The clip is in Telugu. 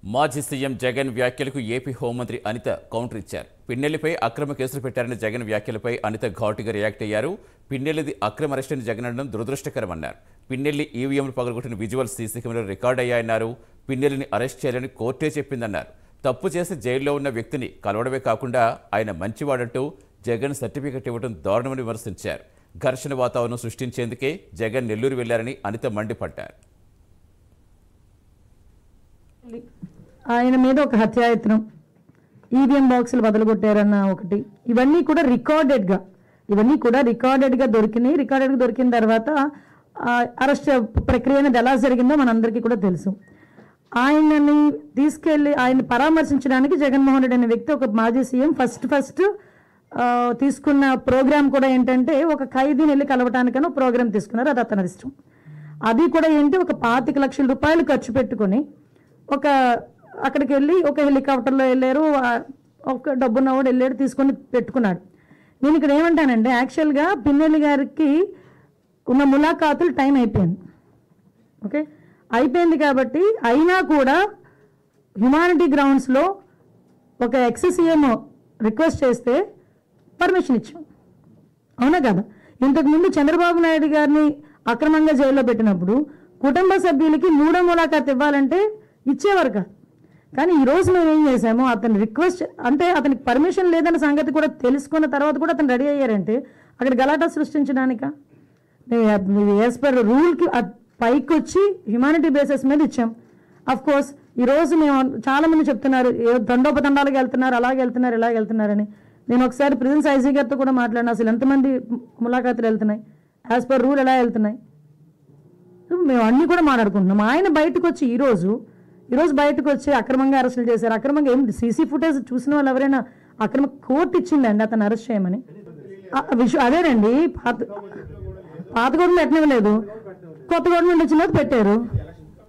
మాజీ సీఎం జగన్ వ్యాఖ్యలకు ఏపీ హోంమంత్రి అనిత కౌంటర్ ఇచ్చారు పిన్నెల్లిపై అక్రమ కేసులు పెట్టారని జగన్ వ్యాఖ్యలపై అనిత ఘాటుగా రియాక్ట్ అయ్యారు పిన్నెల్లిది అక్రమ అరెస్ట్ అని జగన్ అనడం దురదృష్టకరమన్నారు పిన్నెల్లి ఈవీఎంలు పగలగొట్టిన విజువల్ సీసీ కెమెరాలు రికార్డ్ అయ్యాయన్నారు పిన్నెల్లిని అరెస్ట్ చేయాలని కోర్టే చెప్పిందన్నారు తప్పు చేసి జైల్లో ఉన్న వ్యక్తిని కలవడమే కాకుండా ఆయన మంచివాడంటూ జగన్ సర్టిఫికెట్ ఇవ్వడం దారుణమని విమర్శించారు ఘర్షణ వాతావరణం సృష్టించేందుకే జగన్ నెల్లూరు వెళ్లారని అనిత మండిపడ్డారు ఆయన మీద ఒక హత్యాయత్నం ఈవీఎం బాక్సులు బదలగొట్టారన్న ఒకటి ఇవన్నీ కూడా రికార్డెడ్గా ఇవన్నీ కూడా రికార్డెడ్గా దొరికినాయి రికార్డెడ్గా దొరికిన తర్వాత అరెస్ట్ ప్రక్రియ అనేది ఎలా జరిగిందో మనందరికీ కూడా తెలుసు ఆయనని తీసుకెళ్ళి ఆయన పరామర్శించడానికి జగన్మోహన్ రెడ్డి అనే వ్యక్తి ఒక మాజీ సీఎం ఫస్ట్ ఫస్ట్ తీసుకున్న ప్రోగ్రామ్ కూడా ఏంటంటే ఒక ఖైదీని వెళ్ళి కలవటానికని ఒక ప్రోగ్రామ్ తీసుకున్నారు అది అతని ఇష్టం అది కూడా ఏంటి ఒక పాతిక లక్షల రూపాయలు ఖర్చు పెట్టుకొని ఒక అక్కడికి వెళ్ళి ఒక హెలికాప్టర్లో వెళ్ళారు ఆ, ఒక డబ్బున్నవాడు వెళ్ళాడు తీసుకొని పెట్టుకున్నాడు నేను ఇక్కడ ఏమంటానంటే యాక్చువల్గా పిన్నెల్లి గారికి ఉన్న ములాఖాతులు టైం అయిపోయింది ఓకే అయిపోయింది కాబట్టి అయినా కూడా హ్యుమానిటీ గ్రౌండ్స్లో ఒక ఎక్స్సీఎం రిక్వెస్ట్ చేస్తే పర్మిషన్ ఇచ్చాం అవునా కదా ఇంతకుముందు చంద్రబాబు నాయుడు గారిని అక్రమంగా జైల్లో పెట్టినప్పుడు కుటుంబ సభ్యులకి మూడో ములాఖాత్ ఇవ్వాలంటే ఇచ్చేవారు కాదు కానీ ఈ రోజు మేము ఏం చేసాము అతను రిక్వెస్ట్ అంటే అతనికి పర్మిషన్ లేదన్న సంగతి కూడా తెలుసుకున్న తర్వాత కూడా అతను రెడీ అయ్యారంటే అక్కడ గలాటా సృష్టించడానిక యాజ్ పర్ రూల్కి పైకి వచ్చి హ్యుమానిటీ బేసిస్ మీద ఇచ్చాం అఫ్ కోర్స్ ఈ రోజు మేము చాలా మంది చెప్తున్నారు ఏ దండోపదండాలకు వెళ్తున్నారు అలాగే వెళ్తున్నారు ఇలాగ వెళ్తున్నారని నేను ఒకసారి ప్రిజెన్స్ ఐజీ గారితో కూడా మాట్లాడిన అసలు ఎంతమంది ములాఖాతులు వెళ్తున్నాయి యాజ్ పర్ రూల్ ఎలా వెళ్తున్నాయి సో మేము అన్నీ కూడా మాట్లాడుకుంటున్నాం ఆయన బయటకు వచ్చి ఈరోజు ఈరోజు బయటకు వచ్చి అక్రమంగా అరెస్టులు చేశారు అక్రమంగా ఏం సీసీ ఫుటేజ్ చూసిన వాళ్ళు ఎవరైనా అక్రమ కోర్టు ఇచ్చిందండి అతను అరెస్ట్ చేయమని ఆ విషయం అదేనండి పాత పాత గవర్నమెంట్ ఎట్టనివ్వలేదు కొత్త గవర్నమెంట్ వచ్చిన తర్వాత పెట్టారు